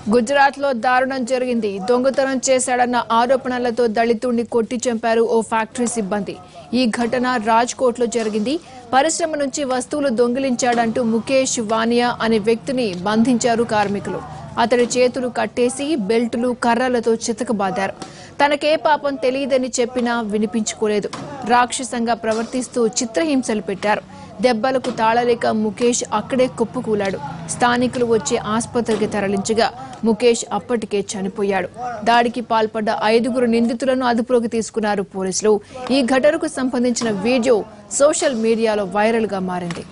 గుజరాత్ లో దారుణం జరిగింది దొంగతనం చేశాడన్న ఆరోపణలతో దళితుడిని కొట్టి చంపారు ఓ ఫ్యాక్టరీ సిబ్బంది ఈ ఘటన రాజ్కోట్ లో జరిగింది పరిశ్రమ నుంచి వస్తువులు దొంగిలించాడంటూ ముఖేష్ వానియా అనే వ్యక్తిని బంధించారు కార్మికులు అతడి చేతులు కట్టేసి బెల్టులు కర్రలతో చితకబాదారు తనకే పాపం తెలియదని చెప్పినా వినిపించుకోలేదు రాక్షసంగా ప్రవర్తిస్తూ చిత్రహింసలు పెట్టారు దెబ్బలకు తాళలేక ముఖేష్ అక్కడే కుప్పకూలాడు స్థానికులు వచ్చి ఆసుపత్రికి తరలించగా ముఖేష్ అప్పటికే చనిపోయాడు దాడికి పాల్పడ్డ ఐదుగురు నిందితులను అదుపులోకి తీసుకున్నారు పోలీసులు ఈ ఘటనకు సంబంధించిన వీడియో సోషల్ మీడియాలో వైరల్ గా మారింది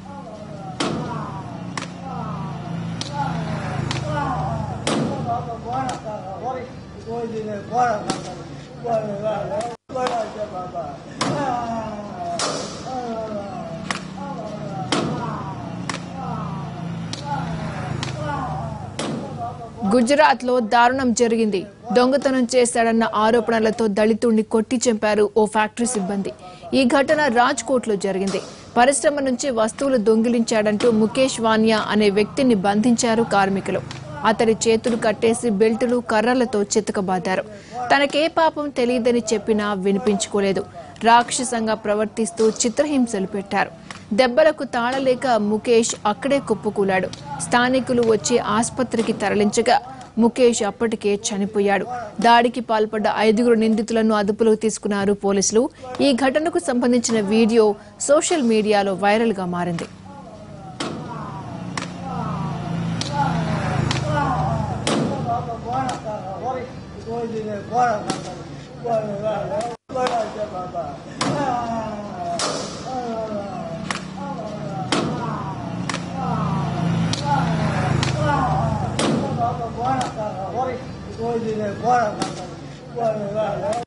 గుజరాత్ లో దారుణం జరిగింది దొంగతనం చేశాడన్న ఆరోపణలతో దళితుడిని కొట్టి చంపారు ఓ ఫ్యాక్టరీ సిబ్బంది ఈ ఘటన రాజ్కోట్ లో జరిగింది పరిశ్రమ నుంచి వస్తువులు దొంగిలించాడంటూ ముఖేష్ వానియా అనే వ్యక్తిని బంధించారు కార్మికులు అతడి చేతులు కట్టేసి బెల్టులు కర్రలతో చితకబాదారు తనకే పాపం తెలియదని చెప్పినా వినిపించుకోలేదు రాక్షసంగా ప్రవర్తిస్తూ చిత్రహింసలు పెట్టారు దెబ్బలకు తాళలేక ముఖేష్ అక్కడే కుప్పకూలాడు స్థానికులు వచ్చి ఆసుపత్రికి తరలించగా ముఖేష్ అప్పటికే చనిపోయాడు దాడికి పాల్పడ్డ ఐదుగురు నిందితులను అదుపులోకి తీసుకున్నారు పోలీసులు ఈ ఘటనకు సంబంధించిన వీడియో సోషల్ మీడియాలో వైరల్ గా మారింది Bora,